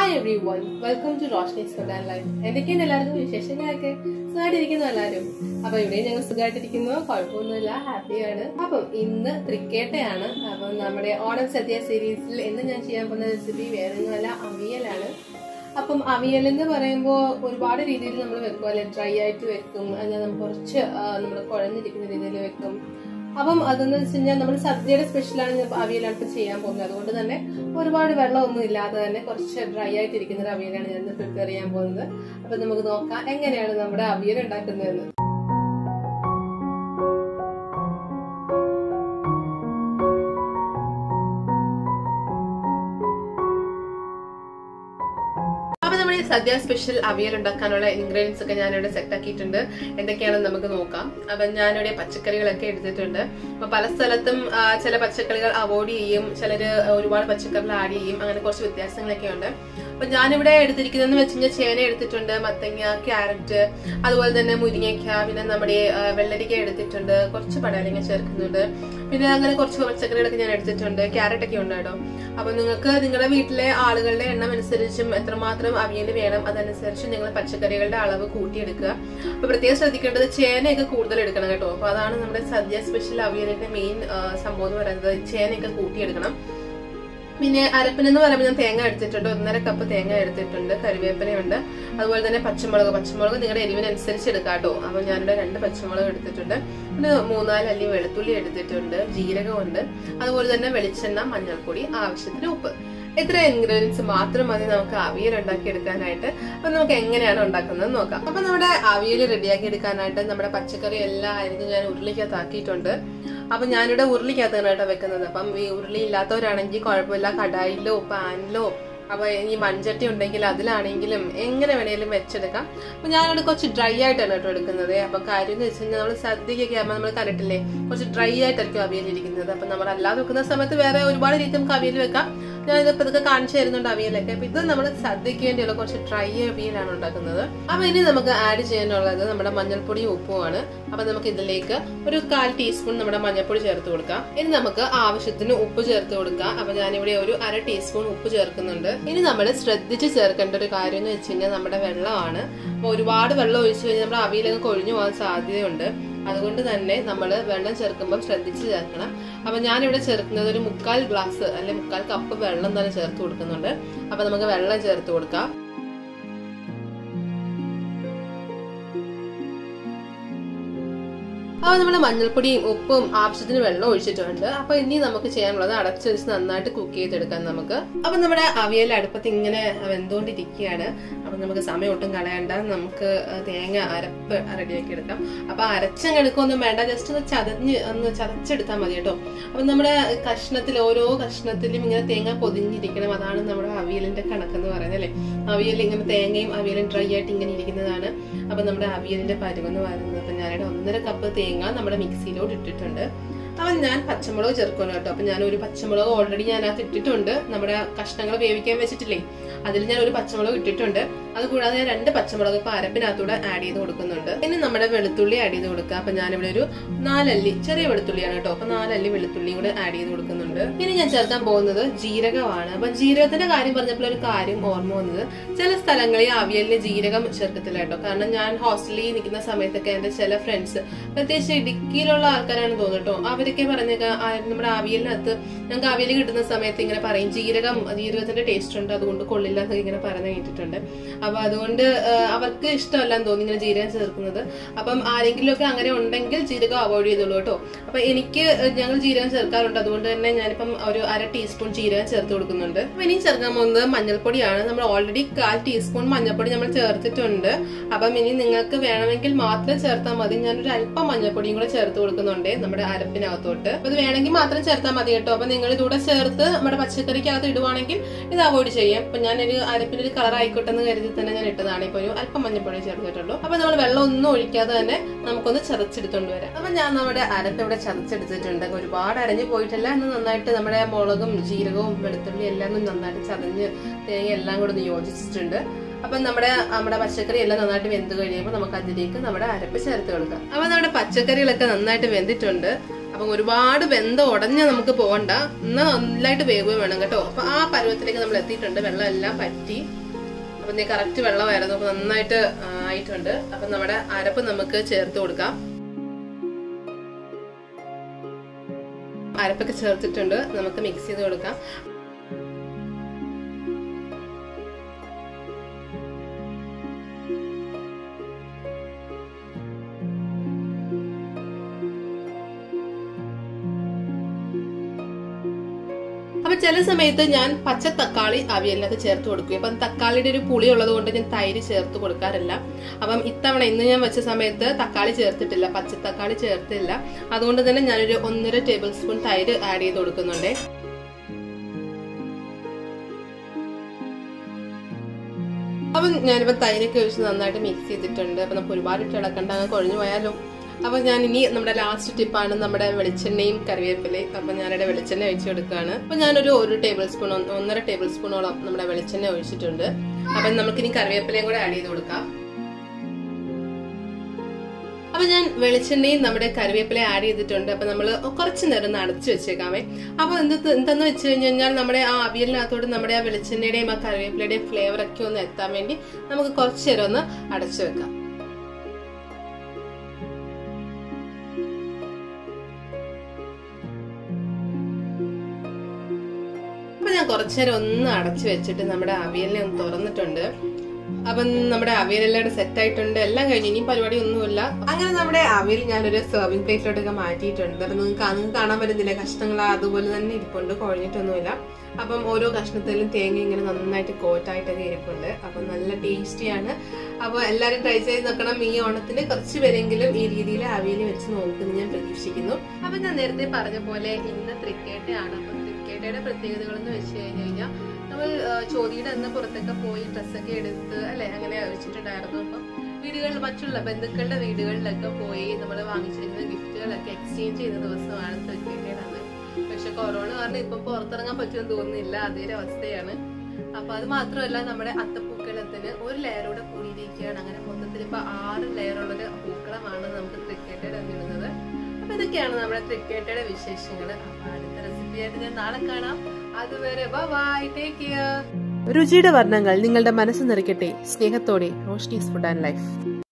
hi everyone welcome to Roshni Sudan life എന്തൊക്കെയാണ് എല്ലാവർക്കും വിശേഷങ്ങളൊക്കെ സുഖമായിട്ടിരിക്കുന്നു എല്ലാവരും അപ്പൊ ഇവിടെയും ഞങ്ങൾ സുഖമായിട്ടിരിക്കുന്നു കുഴപ്പമൊന്നുമില്ല ഹാപ്പിയാണ് അപ്പം ഇന്ന് തൃക്കേട്ടയാണ് അപ്പം നമ്മുടെ ഓണം സദ്യ സീരീസിൽ ഇന്ന് ഞാൻ ചെയ്യാൻ പോകുന്ന റെസിപ്പി വേറെ ഒന്നുമല്ല അവിയലാണ് അപ്പം അവിയൽ എന്ന് പറയുമ്പോൾ ഒരുപാട് രീതിയിൽ നമ്മൾ വെക്കും അല്ലെ ഡ്രൈ ആയിട്ട് വെക്കും അല്ലെങ്കിൽ നമുക്ക് കുറച്ച് നമ്മൾ കുഴഞ്ഞിരിക്കുന്ന രീതിയിൽ വെക്കും അപ്പം അതെന്ന് വെച്ച് കഴിഞ്ഞാൽ നമ്മൾ സദ്യയുടെ സ്പെഷ്യലാണ് ഞാൻ അവിയലാണ് ഇപ്പൊ ചെയ്യാൻ പോകുന്നത് അതുകൊണ്ട് തന്നെ ഒരുപാട് വെള്ളമൊന്നും ഇല്ലാതെ തന്നെ കുറച്ച് ഡ്രൈ ആയിട്ടിരിക്കുന്ന ഒരു അവിയലാണ് ഞാൻ പ്രിപ്പയർ ചെയ്യാൻ പോകുന്നത് അപ്പൊ നമുക്ക് നോക്കാം എങ്ങനെയാണ് നമ്മുടെ അവിയൽ ഉണ്ടാക്കുന്നതെന്ന് അപ്പൊ നമ്മുടെ ഈ സദ്യ സ്പെഷ്യൽ അവിയൽ ഉണ്ടാക്കാനുള്ള ഇൻഗ്രീഡിയൻസ് ഒക്കെ ഞാനിവിടെ സെറ്റ് ആക്കിയിട്ടുണ്ട് എന്തൊക്കെയാണെന്ന് നമുക്ക് നോക്കാം അപ്പൊ ഞാനിവിടെ പച്ചക്കറികളൊക്കെ എടുത്തിട്ടുണ്ട് അപ്പൊ പല സ്ഥലത്തും ആ, ചില പച്ചക്കറികൾ അവോയ്ഡ് ചെയ്യും ചിലര് ഒരുപാട് പച്ചക്കറികൾ ആഡ് ചെയ്യും അങ്ങനെ കുറച്ച് വ്യത്യാസങ്ങളൊക്കെ ഉണ്ട് അപ്പൊ ഞാനിവിടെ എടുത്തിരിക്കുന്നതെന്ന് വെച്ച് കഴിഞ്ഞാൽ ചേന എടുത്തിട്ടുണ്ട് മത്തങ്ങ ക്യാരറ്റ് അതുപോലെ തന്നെ മുരിങ്ങയ്ക്ക പിന്നെ നമ്മുടെ ആ, വെള്ളരിക്ക എടുത്തിട്ടുണ്ട് കുറച്ച് പടലങ്ങ ചേർക്കുന്നുണ്ട് പിന്നെ അങ്ങനെ കുറച്ച് പച്ചക്കറികളൊക്കെ ഞാൻ എടുത്തിട്ടുണ്ട് ക്യാരറ്റ് ഒക്കെ ഉണ്ട് കേട്ടോ അപ്പൊ നിങ്ങൾക്ക് നിങ്ങളുടെ വീട്ടിലെ ആളുകളുടെ എണ്ണം അനുസരിച്ചും എത്രമാത്രം അവിയൽ വേണം അതനുസരിച്ച് നിങ്ങൾ പച്ചക്കറികളുടെ അളവ് കൂട്ടിയെടുക്കുക അപ്പൊ പ്രത്യേകം ശ്രദ്ധിക്കേണ്ടത് ചേനയൊക്കെ കൂടുതൽ എടുക്കണം കേട്ടോ അപ്പൊ അതാണ് നമ്മുടെ സദ്യ സ്പെഷ്യൽ അവിയലിന്റെ മെയിൻ സംഭവം എന്ന് പറയുന്നത് ചേനയൊക്കെ കൂട്ടിയെടുക്കണം പിന്നെ അരപ്പിനെന്ന് പറയുമ്പോൾ ഞാൻ തേങ്ങ എടുത്തിട്ടുണ്ട് ഒന്നര കപ്പ് തേങ്ങ എടുത്തിട്ടുണ്ട് കറിവേപ്പിലയുണ്ട് അതുപോലെ തന്നെ പച്ചമുളക് പച്ചമുളക് നിങ്ങളുടെ എരിവിനനുസരിച്ച് എടുക്കാം കേട്ടോ അപ്പൊ ഞാനിവിടെ രണ്ട് പച്ചമുളക് എടുത്തിട്ടുണ്ട് പിന്നെ മൂന്നാല് അല്ലി വെളുത്തുള്ളി എടുത്തിട്ടുണ്ട് ജീരകമുണ്ട് അതുപോലെ തന്നെ വെളിച്ചെണ്ണ മഞ്ഞൾപ്പൊടി ആവശ്യത്തിന് ഉപ്പ് ഇത്ര ഇൻഗ്രീഡിയൻസ് മാത്രം മതി നമുക്ക് അവിയൽ ഉണ്ടാക്കി എടുക്കാനായിട്ട് അപ്പൊ നമുക്ക് എങ്ങനെയാണ് ഉണ്ടാക്കുന്നത് നോക്കാം അപ്പൊ നമ്മുടെ അവിയൽ റെഡിയാക്കി എടുക്കാനായിട്ട് നമ്മുടെ പച്ചക്കറി എല്ലാം അരിഞ്ഞ് ഞാൻ ഉരുളിക്കകത്താക്കിയിട്ടുണ്ട് അപ്പൊ ഞാനിവിടെ ഉരുളിക്കകത്താണ് കേട്ടോ വെക്കുന്നത് അപ്പം ഈ ഉരുളി ഇല്ലാത്തവരാണെങ്കിൽ കുഴപ്പമില്ല കടായിലോ പാനിലോ അപ്പൊ ഈ മൺചട്ടി ഉണ്ടെങ്കിൽ അതിലാണെങ്കിലും എങ്ങനെ വേണേലും വെച്ചെടുക്കാം അപ്പൊ ഞാനിവിടെ കുറച്ച് ഡ്രൈ ആയിട്ടാണ് കേട്ടോ എടുക്കുന്നത് അപ്പൊ കാര്യം എന്ന് വെച്ച് കഴിഞ്ഞാൽ നമ്മൾ സദ്യക്കൊക്കെ ആകുമ്പോൾ നമ്മൾ കണ്ടിട്ടില്ലേ കുറച്ച് ഡ്രൈ ആയിട്ടായിരിക്കും അവിയൽ ഇരിക്കുന്നത് അപ്പൊ നമ്മൾ അല്ലാതെ വെക്കുന്ന സമയത്ത് വേറെ ഒരുപാട് രീതി നമുക്ക് അവിയൽ വെക്കാം ഞാൻ ഇതിപ്പോ ഇതൊക്കെ കാണിച്ചു തരുന്നുണ്ട് അവിയലൊക്കെ അപ്പൊ ഇത് നമ്മൾ സദ്യക്ക് വേണ്ടിയുള്ള കുറച്ച് ഡ്രൈ അവിയലാണ് ഉണ്ടാക്കുന്നത് അപ്പൊ ഇനി നമുക്ക് ആഡ് ചെയ്യാനുള്ളത് നമ്മുടെ മഞ്ഞൾപ്പൊടിയും ഉപ്പുമാണ് അപ്പൊ നമുക്ക് ഇതിലേക്ക് ഒരു കാൽ ടീസ്പൂൺ നമ്മുടെ മഞ്ഞൾപ്പൊടി ചേർത്ത് കൊടുക്കാം ഇനി നമുക്ക് ആവശ്യത്തിന് ഉപ്പ് ചേർത്ത് കൊടുക്കാം അപ്പൊ ഞാനിവിടെ ഒരു അര ടീസ്പൂൺ ഉപ്പ് ചേർക്കുന്നുണ്ട് ഇനി നമ്മൾ ശ്രദ്ധിച്ച് ചേർക്കേണ്ട ഒരു കാര്യം എന്ന് വെച്ച് കഴിഞ്ഞാൽ നമ്മുടെ വെള്ളമാണ് അപ്പൊ ഒരുപാട് വെള്ളം ഒഴിച്ചു കഴിഞ്ഞാൽ നമ്മുടെ അവിയലൊക്കെ കൊഴിഞ്ഞു പോകാൻ സാധ്യതയുണ്ട് അതുകൊണ്ട് തന്നെ നമ്മൾ വെള്ളം ചേർക്കുമ്പോൾ ശ്രദ്ധിച്ച് ചേർക്കണം അപ്പൊ ഞാനിവിടെ ചേർക്കുന്നത് ഒരു മുക്കാൽ ഗ്ലാസ് അല്ലെങ്കിൽ മുക്കാൽ കപ്പ് വെള്ളം തന്നെ ചേർത്ത് കൊടുക്കുന്നുണ്ട് അപ്പൊ നമുക്ക് വെള്ളം ചേർത്ത് കൊടുക്കാം അപ്പൊ നമ്മൾ മഞ്ഞൾപ്പൊടിയും ഉപ്പും ആവശ്യത്തിന് വെള്ളം ഒഴിച്ചിട്ടുണ്ട് അപ്പൊ ഇനി നമുക്ക് ചെയ്യാനുള്ളത് അടച്ചു വെച്ച് നന്നായിട്ട് കുക്ക് ചെയ്തെടുക്കാം നമുക്ക് അപ്പൊ നമ്മുടെ അവിയൽ അടുപ്പത്ത് ഇങ്ങനെ വെന്തുകൊണ്ടിരിക്കുകയാണ് അപ്പൊ നമുക്ക് സമയം ഒട്ടും കളയണ്ട നമുക്ക് തേങ്ങ അരപ്പ് റെഡിയാക്കി എടുക്കാം അപ്പൊ അരച്ചങ്ങ് എടുക്കൊന്നും വേണ്ട ജസ്റ്റ് ഒന്ന് ചതഞ്ഞ് ഒന്ന് ചതച്ചെടുത്താൽ മതി കേട്ടോ അപ്പൊ നമ്മുടെ കഷ്ണത്തിൽ ഓരോ കഷ്ണത്തിലും ഇങ്ങനെ തേങ്ങ പൊതിഞ്ഞിരിക്കണം അതാണ് നമ്മുടെ അവിയലിന്റെ കണക്കെന്ന് പറയുന്നത് അല്ലെ അവിയൽ ഇങ്ങനെ തേങ്ങയും അവിയലും ഡ്രൈ ആയിട്ട് ഇങ്ങനെ ഇരിക്കുന്നതാണ് അപ്പൊ നമ്മുടെ അവിയലിന്റെ പരുവെന്ന് പറയുന്നത് അപ്പൊ ഞാനിവിടെ ഒന്നര കപ്പ് തേങ്ങ നമ്മുടെ മിക്സിയിലോട്ട് ഇട്ടിട്ടുണ്ട് അപ്പൊ ഞാൻ പച്ചമുളക് ചേർക്കുന്നു കേട്ടോ അപ്പൊ ഞാൻ ഒരു പച്ചമുളക് ഓൾറെഡി ഞാൻ അതിനകത്ത് ഇട്ടിട്ടുണ്ട് നമ്മുടെ കഷ്ണങ്ങൾ വേവിക്കാൻ വെച്ചിട്ടില്ലേ അതിൽ ഞാൻ ഒരു പച്ചമുളക് ഇട്ടിട്ടുണ്ട് അത് കൂടാതെ ഞാൻ രണ്ട് പച്ചമുളക് ഇപ്പൊ അരപ്പിനകത്തൂടെ ആഡ് ചെയ്ത് കൊടുക്കുന്നുണ്ട് ഇനി നമ്മുടെ വെളുത്തുള്ളി ആഡ് ചെയ്ത് കൊടുക്കുക അപ്പൊ ഞാനിവിടെ ഒരു നാലല്ലി ചെറിയ വെളുത്തുള്ളിയാണ് കേട്ടോ അപ്പൊ നാലല്ലി വെളുത്തുള്ളിയും കൂടെ ആഡ് ചെയ്ത് കൊടുക്കുന്നുണ്ട് ഇനി ഞാൻ ചേർക്കാൻ പോകുന്നത് ജീരകമാണ് അപ്പൊ ജീരകത്തിന്റെ കാര്യം പറഞ്ഞപ്പോൾ ഒരു കാര്യം ഓർമ്മ വന്നത് ചില സ്ഥലങ്ങളിൽ അവിയലിന് ജീരകം ചേർക്കത്തില്ല കേട്ടോ കാരണം ഞാൻ ഹോസ്റ്റലിൽ നിൽക്കുന്ന സമയത്തൊക്കെ എന്റെ ചില ഫ്രണ്ട്സ് പ്രത്യേകിച്ച് ഇടുക്കിയിലുള്ള ആൾക്കാരാണ് തോന്നുന്നു കേട്ടോ അവരൊക്കെ പറഞ്ഞേക്ക നമ്മുടെ അവിയലിനകത്ത് ഞങ്ങൾക്ക് അവിയൽ കിട്ടുന്ന സമയത്ത് ഇങ്ങനെ പറയും ജീരകം ജീരകത്തിന്റെ ടേസ്റ്റ് ഉണ്ട് അതുകൊണ്ട് കൊള്ളില്ല എന്നൊക്കെ ഇങ്ങനെ പറഞ്ഞു കേട്ടിട്ടുണ്ട് അപ്പൊ അതുകൊണ്ട് ആ, അവർക്ക് ഇഷ്ടമല്ലെന്ന് തോന്നി ഇങ്ങനെ ജീരകം ചേർക്കുന്നത് അപ്പം ആരെങ്കിലും ഒക്കെ അങ്ങനെ ഉണ്ടെങ്കിൽ ജീരകം അവോയ്ഡ് ചെയ്തോളൂ കേട്ടോ അപ്പൊ എനിക്ക് ഞങ്ങൾ ജീരകം ചേർക്കാറുണ്ട് അതുകൊണ്ട് തന്നെ ഞാനിപ്പം ഒരു അര ടീസ്പൂൺ ജീരകം ചേർത്ത് കൊടുക്കുന്നുണ്ട് അപ്പൊ ഇനി ചേർക്കാൻ പോകുന്നത് മഞ്ഞൾപ്പൊടിയാണ് നമ്മൾ ഓൾറെഡി കാൽ ടീസ്പൂൺ മഞ്ഞൾപ്പൊടി നമ്മൾ ചേർത്തിട്ടുണ്ട് അപ്പം ഇനി നിങ്ങൾക്ക് വേണമെങ്കിൽ മാത്രം ചേർത്താൽ മതി ഞാനൊരു അല്പം മഞ്ഞൾപ്പൊടിയും കൂടെ ചേർത്ത് കൊടുക്കുന്നുണ്ട് നമ്മുടെ അരപ്പിനകത്തോട്ട് അപ്പൊ ഇത് വേണമെങ്കിൽ മാത്രം ചേർത്താൽ മതി കേട്ടോ അപ്പൊ നിങ്ങൾ ഇതൂടെ ചേർത്ത് നമ്മുടെ പച്ചക്കറിക്കകത്ത് ഇടുവാണെങ്കിൽ ഇത് അവോയ്ഡ് ചെയ്യാം ഇപ്പൊ ഞാനൊരു അരപ്പിനൊരു കളർ ആയിക്കോട്ടെ എന്ന് കരുതി തന്നെ ഞാൻ ഇട്ടതാണ് ഇപ്പൊ ഒരു അല്പം മഞ്ഞപ്പൊടി ചേർത്തിട്ടുള്ളൂ അപ്പൊ നമ്മൾ വെള്ളം ഒന്നും ഒഴിക്കാതെ തന്നെ നമുക്കൊന്ന് ചതച്ചെടുത്തോണ്ട് വരാം അപ്പൊ ഞാൻ നമ്മുടെ അരപ്പ് ഇവിടെ ചതച്ചെടുത്തിട്ടുണ്ട് ഒരുപാട് അരഞ്ഞു പോയിട്ടില്ല എന്ന് നന്നായിട്ട് നമ്മുടെ മുളകും ജീരകവും വെളുത്തുള്ളി എല്ലാം ഒന്ന് നന്നായിട്ട് ചതഞ്ഞ് തേങ്ങ എല്ലാം കൂടെ ഒന്ന് യോജിച്ചിട്ടുണ്ട് അപ്പൊ നമ്മുടെ നമ്മുടെ പച്ചക്കറി എല്ലാം നന്നായിട്ട് വെന്ത് കഴിയുമ്പോൾ നമുക്ക് അതിലേക്ക് നമ്മുടെ അരപ്പ് ചേർത്ത് കൊടുക്കാം അപ്പൊ നമ്മുടെ പച്ചക്കറികളൊക്കെ നന്നായിട്ട് വെന്തിട്ടുണ്ട് അപ്പം ഒരുപാട് വെന്തം ഉടഞ്ഞ നമുക്ക് പോകണ്ട എന്നാൽ നന്നായിട്ട് വേവുകയും വേണം കേട്ടോ അപ്പൊ ആ പരുവത്തിലേക്ക് നമ്മൾ എത്തിയിട്ടുണ്ട് വെള്ളം എല്ലാം പറ്റി അപ്പൊ നീ കറക്റ്റ് വെള്ളമായിരുന്നു അപ്പൊ നന്നായിട്ട് ആ, ആയിട്ടുണ്ട് അപ്പൊ നമ്മുടെ അരപ്പ് നമുക്ക് ചേർത്ത് കൊടുക്കാം അരപ്പൊക്കെ ചേർത്തിട്ടുണ്ട് നമുക്ക് മിക്സ് ചെയ്ത് കൊടുക്കാം അപ്പൊ ചില സമയത്ത് ഞാൻ പച്ച തക്കാളി അവിയലിനകത്ത് ചേർത്ത് കൊടുക്കും അപ്പം തക്കാളിയുടെ ഒരു പുളി ഉള്ളത് കൊണ്ട് ഞാൻ തൈര് ചേർത്ത് കൊടുക്കാറില്ല അപ്പം ഇത്തവണ ഇന്ന് ഞാൻ വെച്ച സമയത്ത് തക്കാളി ചേർത്തിട്ടില്ല പച്ച തക്കാളി ചേർത്തില്ല അതുകൊണ്ട് തന്നെ ഞാനൊരു ഒന്നര ടേബിൾ സ്പൂൺ തൈര് ആഡ് ചെയ്ത് കൊടുക്കുന്നുണ്ട് അപ്പം ഞാനിപ്പോ തൈരൊക്കെ ഒഴിച്ച് നന്നായിട്ട് മിക്സ് ചെയ്തിട്ടുണ്ട് അപ്പൊ നമുക്ക് ഒരുപാട് ഇട്ട് ഇളക്കണ്ട അങ്ങ് കുഴഞ്ഞു പോയാലോ അപ്പൊ ഞാൻ ഇനി നമ്മുടെ ലാസ്റ്റ് ടിപ്പാണ് നമ്മുടെ വെളിച്ചെണ്ണയും കറിവേപ്പിലയും അപ്പൊ ഞാനിവിടെ വെളിച്ചെണ്ണ ഒഴിച്ചു കൊടുക്കുകയാണ് അപ്പൊ ഞാനൊരു ഒരു ടേബിൾ സ്പൂൺ ഒന്നര ടേബിൾ സ്പൂണോളം നമ്മുടെ വെളിച്ചെണ്ണ ഒഴിച്ചിട്ടുണ്ട് അപ്പൊ നമുക്കിനി കറിവേപ്പിലയും കൂടെ ആഡ് ചെയ്ത് കൊടുക്കാം അപ്പൊ ഞാൻ വെളിച്ചെണ്ണയും നമ്മുടെ കറിവേപ്പില ആഡ് ചെയ്തിട്ടുണ്ട് അപ്പൊ നമ്മൾ കുറച്ച് നേരം ഒന്ന് അടച്ചു വെച്ചേക്കാമേ അപ്പൊ എന്ത് എന്തെന്ന് വെച്ച് കഴിഞ്ഞാൽ നമ്മുടെ ആ അവിയലിനകത്തോട്ട് നമ്മുടെ ആ വെളിച്ചെണ്ണയുടെയും ആ കറിവേപ്പിലയുടെയും ഫ്ലേവർ ഒക്കെ ഒന്ന് എത്താൻ വേണ്ടി നമുക്ക് കുറച്ച് നേരം ഒന്ന് അടച്ചു വെക്കാം അപ്പൊ ഞാൻ കുറച്ചു നേരം ഒന്ന് അടച്ചു വെച്ചിട്ട് നമ്മുടെ അവിയലിനെ ഒന്ന് തുറന്നിട്ടുണ്ട് അപ്പം നമ്മുടെ അവിയലെല്ലാം സെറ്റ് ആയിട്ടുണ്ട് എല്ലാം കഴിഞ്ഞു ഇനി പരിപാടി ഒന്നുമില്ല അങ്ങനെ നമ്മുടെ അവിയൽ ഞാനൊരു സെർവിംഗ് പ്ലേറ്റിലോട്ടൊക്കെ മാറ്റിയിട്ടുണ്ട് അപ്പൊ നിങ്ങൾക്ക് അങ്ങ് കാണാൻ പറ്റുന്നില്ല കഷ്ണങ്ങൾ അതുപോലെ തന്നെ ഇരിപ്പുണ്ട് കുഴഞ്ഞിട്ടൊന്നുമില്ല അപ്പം ഓരോ കഷ്ണത്തിലും തേങ്ങ ഇങ്ങനെ നന്നായിട്ട് കോട്ടായിട്ടൊക്കെ ഇരിപ്പുണ്ട് അപ്പം നല്ല ടേസ്റ്റിയാണ് അപ്പൊ എല്ലാവരും ട്രൈ ചെയ്ത് നോക്കണം ഈ ഓണത്തിന് കുറച്ച് പേരെങ്കിലും ഈ രീതിയിൽ അവിയൽ വെച്ച് നോക്കുമെന്ന് ഞാൻ പ്രതീക്ഷിക്കുന്നു അപ്പൊ ഞാൻ നേരത്തെ പറഞ്ഞ പോലെ ഇന്ന് തൃക്കേട്ടയാണ് അപ്പൊ തൃക്കേട്ടയുടെ പ്രത്യേകതകൾ എന്ന് വെച്ച് കഴിഞ്ഞു കഴിഞ്ഞാൽ നമ്മൾ ചോദിയുടെ അന്ന് പുറത്തൊക്കെ പോയി ഡ്രസ്സൊക്കെ എടുത്ത് അല്ലെ അങ്ങനെ വെച്ചിട്ടുണ്ടായിരുന്നു അപ്പം വീടുകളിൽ മറ്റുള്ള ബന്ധുക്കളുടെ വീടുകളിലൊക്കെ പോയി നമ്മൾ വാങ്ങിച്ചിരുന്ന ഗിഫ്റ്റുകളൊക്കെ എക്സ്ചേഞ്ച് ചെയ്യുന്ന ദിവസമാണ് തൃക്കേട്ടയുടെ അന്ന് പക്ഷെ കൊറോണ കാരണം ഇപ്പൊ പുറത്തിറങ്ങാൻ പറ്റുമെന്ന് തോന്നുന്നില്ല അതേ ഒരു അവസ്ഥയാണ് അപ്പൊ അത് മാത്രമല്ല നമ്മുടെ അത്തപ്പൂക്കളത്തിന് ഒരു ലെയറൂടെ കൂടിയിരിക്കുകയാണ് അങ്ങനെ മൊത്തത്തിൽ ഇപ്പൊ ആറ് ലെയറുള്ളൊരു പൂക്കളമാണ് നമുക്ക് തൃക്കേട്ടയുടെ അന്നിടുന്നത് അപ്പൊ ഇതൊക്കെയാണ് നമ്മുടെ തൃക്കേട്ടയുടെ വിശേഷങ്ങൾ അപ്പൊ അടുത്ത റെസിപ്പി ആയിട്ട് ഞാൻ നാളെ കാണാം അതുവരെ ബൈ ടേക്ക് കെയർ രുചിയുടെ വർണ്ണങ്ങൾ നിങ്ങളുടെ മനസ്സ് നിറയ്ക്കട്ടെ സ്നേഹത്തോടെ റോഷ്നീസ് ഫുഡ് ആൻഡ് ലൈഫ്